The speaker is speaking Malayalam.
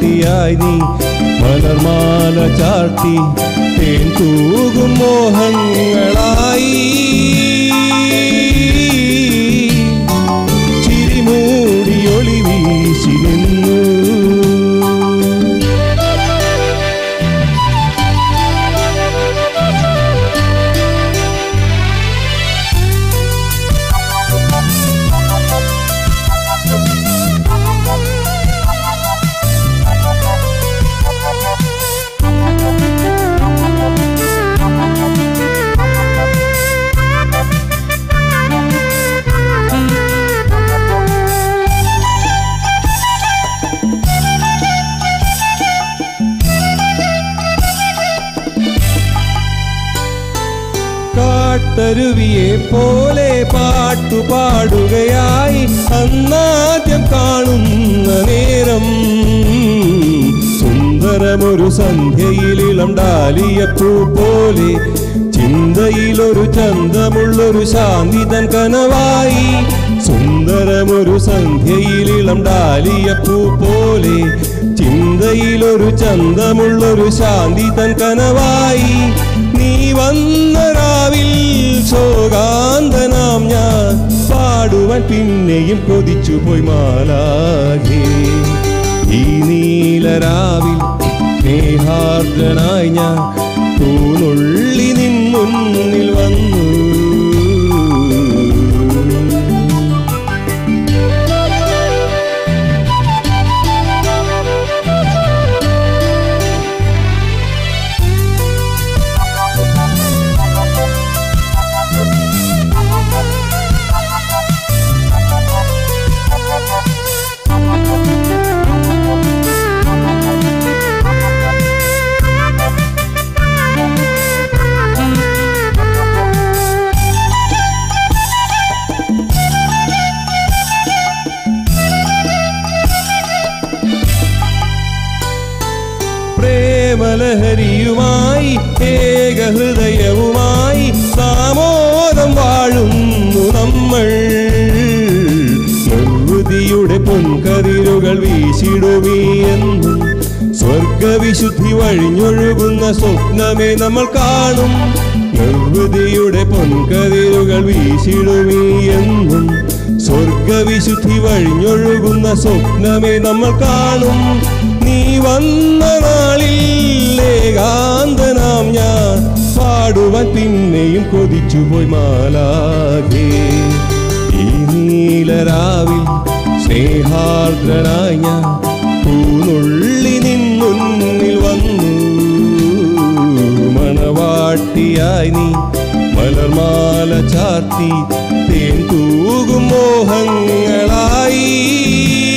മണവാട്ടിയായി നീ മലർമാല ചാർത്തി തേൻ തൂകും മോഹങ്ങളായി ചിരിമൂടി ഒളി വീശി നിന്നു കാട്ടരുവിയെ പോലെ പാട്ടു പാടുകയായി അന്നാദ്യം കാണുന്ന നേരം സുന്ദരമൊരു സന്ധ്യയിലിളം ഡാലിയപ്പൂ പോലെ ചിന്തയിലൊരു ചന്തമുള്ളൊരു ശാന്തി തൻ കനവായി സുന്ദരമൊരു സന്ധ്യയിലിളം ഡാലിയപ്പൂ പോലെ ചിന്തയിലൊരു ചന്തമുള്ളൊരു ശാന്തി തൻ കനവായി നീ വന്ന രാവിൽ ശോകാന്തനാം ഞാൻ പാടുവാൻ പിന്നെയും കൊതിച്ചു പോയി മാലാകെ ഈ നീലരാവിൽ സ്നേഹാർദ്രനായി ഞാൻ തൂനുള്ളി നിൻ മുന്നിൽ വന്നു പ്രേമലഹരിയുമായി ഏകഹൃദയവുമായി സാമോദം വാഴുന്നു നമ്മൾ നിർവൃതിയുടെ പൊൻകതിരുകൾ വീശിടുമീ എന്നും സ്വർഗവിശുദ്ധി വഴിഞ്ഞൊഴുകുന്ന സ്വപ്നമേ നമ്മൾ കാണും നിർവൃതിയുടെ പൊൻകതിരുകൾ വീശിടുമീ എന്നും സ്വർഗവിശുദ്ധി വഴിഞ്ഞൊഴുകുന്ന സ്വപ്നമേ നമ്മൾ കാണും നീ വന്ന നാളിൽ ഏകാന്തനാം ഞാൻ പാടുവാൻ പിന്നെയും കൊതിച്ചുപോയി മാലാകെ ഈ നീലരാവിൽ സ്നേഹാർദ്രനായി ഞാൻ പൂനുള്ളി നിൻ മുന്നിൽ വന്നു മണവാട്ടിയായി നീ മലർമാല ചാർത്തി തേൻ തൂകും മോഹങ്ങളായി